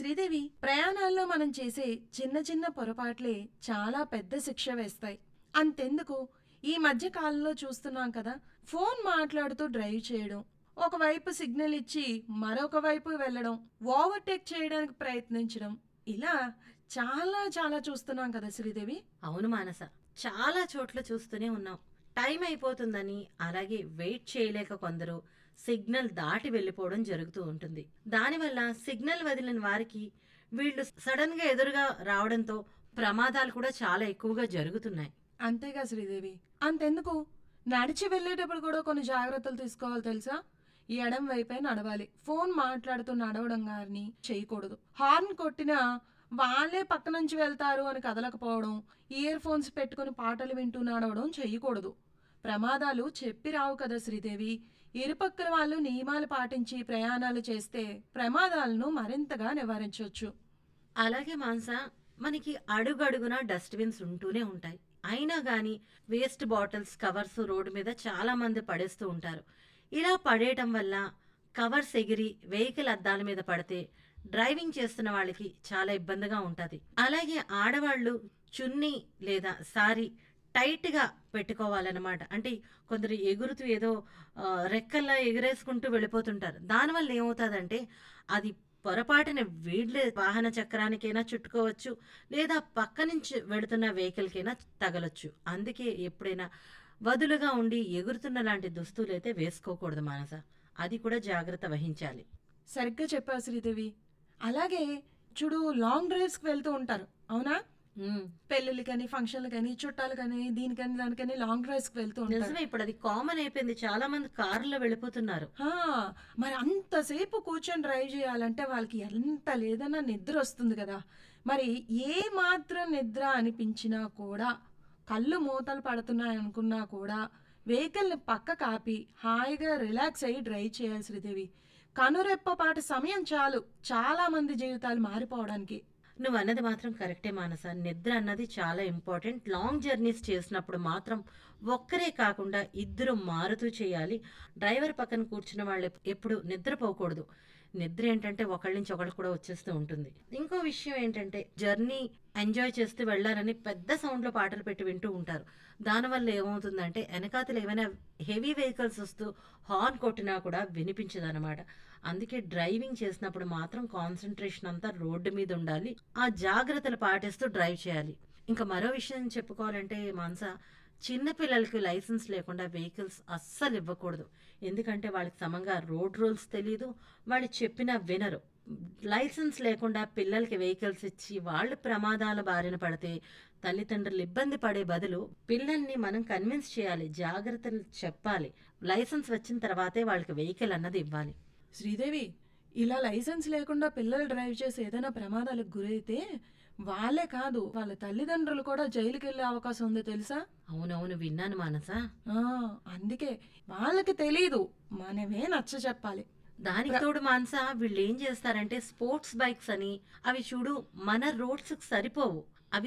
శ్రీదేవి ప్రయాణాల్లో మనం చేసే చిన్న చిన్న పొరపాట్లే చాలా పెద్ద శిక్ష వేస్తాయి అంతెందుకు ఈ మధ్య కాలంలో చూస్తున్నాం కదా ఫోన్ మాట్లాడుతూ డ్రైవ్ చేయడం ఒకవైపు సిగ్నల్ ఇచ్చి మరొక వైపు వెళ్ళడం ఓవర్టేక్ చేయడానికి ప్రయత్నించడం ఇలా చాలా చాలా చూస్తున్నాం కదా శ్రీదేవి అవును మానస చాలా చోట్ల చూస్తూనే ఉన్నాం టైం అయిపోతుందని అలాగే వెయిట్ చేయలేక కొందరు సిగ్నల్ దాటి వెళ్ళిపోవడం జరుగుతూ ఉంటుంది దానివల్ల సిగ్నల్ వదిలిన వారికి వీళ్ళు సడన్ గా ఎదురుగా రావడంతో ప్రమాదాలు కూడా చాలా ఎక్కువగా జరుగుతున్నాయి అంతేగా శ్రీదేవి అంతెందుకు నడిచి వెళ్ళేటప్పుడు కూడా కొన్ని జాగ్రత్తలు తీసుకోవాలి తెలుసా ఈ ఎడం వైపే నడవాలి ఫోన్ మాట్లాడుతూ నడవడం గాని చేయకూడదు హార్న్ కొట్టినా వాళ్ళే పక్క నుంచి వెళ్తారు అని కదలకపోవడం ఇయర్ ఫోన్స్ పెట్టుకుని పాటలు వింటూ నడవడం చేయకూడదు ప్రమాదాలు చెప్పి రావు కదా శ్రీదేవి ఇరుపక్కల వాళ్ళు నియమాలు పాటించి ప్రయాణాలు చేస్తే ప్రమాదాలను మరింతగా నివారించవచ్చు అలాగే మాన్స మనకి అడుగడుగున డస్ట్బిన్స్ ఉంటూనే ఉంటాయి అయినా గాని వేస్ట్ బాటిల్స్ కవర్స్ రోడ్డు మీద చాలా మంది పడేస్తూ ఉంటారు ఇలా పడేయటం వల్ల కవర్స్ ఎగిరి వెహికల్ అద్దాల మీద పడితే డ్రైవింగ్ చేస్తున్న వాళ్ళకి చాలా ఇబ్బందిగా ఉంటుంది అలాగే ఆడవాళ్ళు చున్నీ లేదా సారీ టైట్గా పెట్టుకోవాలన్నమాట అంటే కొందరు ఎగురుతూ ఏదో ఆ, రెక్కల్లా ఎగిరేసుకుంటూ వెళ్ళిపోతుంటారు దానివల్ల ఏమవుతుందంటే అది పొరపాటున వీళ్ళే వాహన చక్రానికైనా చుట్టుకోవచ్చు లేదా పక్క నుంచి వెళుతున్న వెహికల్కైనా తగలొచ్చు అందుకే ఎప్పుడైనా వదులుగా ఉండి ఎగురుతున్న లాంటి దుస్తులు అయితే వేసుకోకూడదు మానస అది కూడా జాగ్రత్త వహించాలి సరిగ్గా చెప్పావు శ్రీదేవి అలాగే చూడు లాంగ్ డ్రైవ్స్కి వెళ్తూ ఉంటారు అవునా ఉమ్, పెళ్ళిళ్ళకని ఫంక్షన్లకని చుట్టాలకని దీనికని దానికని లాంగ్ డ్రైవ్స్కి వెళ్తూ ఉంటారు నిజమే ఇప్పుడు అది కామన్ అయిపోయింది చాలా మంది కారులో వెళ్ళిపోతున్నారు హా, మరి అంతసేపు కూర్చొని డ్రైవ్ చేయాలంటే వాళ్ళకి ఎంత లేదన్నా నిద్ర వస్తుంది కదా మరి ఏ మాత్రం నిద్ర అనిపించినా కూడా కళ్ళు మూతలు పడుతున్నాయి అనుకున్నా కూడా వెహికల్ని పక్క కాపి హాయిగా రిలాక్స్ అయ్యి డ్రైవ్ చేయాలి శ్రీదేవి కనురెప్పపాటి సమయం చాలు చాలా మంది జీవితాలు మారిపోవడానికి నువ్వు అన్నది మాత్రం కరెక్టే మానస నిద్ర అన్నది చాలా ఇంపార్టెంట్ లాంగ్ జర్నీస్ చేసినప్పుడు మాత్రం ఒక్కరే కాకుండా ఇద్దరు మారుతూ చేయాలి డ్రైవర్ పక్కన కూర్చున్న వాళ్ళు ఎప్పుడు నిద్రపోకూడదు నిద్ర ఏంటంటే ఒకళ్ళ నుంచి ఒకళ్ళు కూడా వచ్చేస్తూ ఉంటుంది ఇంకో విషయం ఏంటంటే జర్నీ ఎంజాయ్ చేస్తూ వెళ్ళాలని పెద్ద సౌండ్లో పాటలు పెట్టి వింటూ ఉంటారు దానివల్ల ఏమవుతుందంటే వెనకాతలు ఏమైనా హెవీ వెహికల్స్ వస్తూ హార్న్ కొట్టినా కూడా వినిపించదన్నమాట అందుకే డ్రైవింగ్ చేసినప్పుడు మాత్రం కాన్సన్ట్రేషన్ అంతా రోడ్డు మీద ఉండాలి ఆ జాగ్రత్తలు పాటిస్తూ డ్రైవ్ చేయాలి ఇంకా మరో విషయం చెప్పుకోవాలంటే మాన్స చిన్న పిల్లలకి లైసెన్స్ లేకుండా వెహికల్స్ అస్సలు ఇవ్వకూడదు ఎందుకంటే వాళ్ళకి సమంగా రోడ్ రూల్స్ తెలీదు వాళ్ళు చెప్పినా వినరు లైసెన్స్ లేకుండా పిల్లలకి వెహికల్స్ ఇచ్చి వాళ్ళు ప్రమాదాల బారిన పడితే తల్లిదండ్రులు ఇబ్బంది పడే బదులు పిల్లల్ని మనం కన్విన్స్ చేయాలి జాగ్రత్తలు చెప్పాలి లైసెన్స్ వచ్చిన తర్వాతే వాళ్ళకి వెహికల్ అన్నది ఇవ్వాలి శ్రీదేవి ఇలా లైసెన్స్ లేకుండా పిల్లలు డ్రైవ్ చేసి ఏదైనా ప్రమాదాలకు గురైతే వాళ్ళే కాదు వాళ్ళ తల్లిదండ్రులు కూడా జైలుకి వెళ్ళే అవకాశం ఉంది తెలుసా అవునవును విన్నాను మానస ఆ, అందుకే వాళ్ళకి తెలీదు మనమే నచ్చ చెప్పాలి దానికి తోడు మానస వీళ్ళు ఏం చేస్తారంటే స్పోర్ట్స్ బైక్స్ అని అవి చూడు మన రోడ్స్ సరిపోవు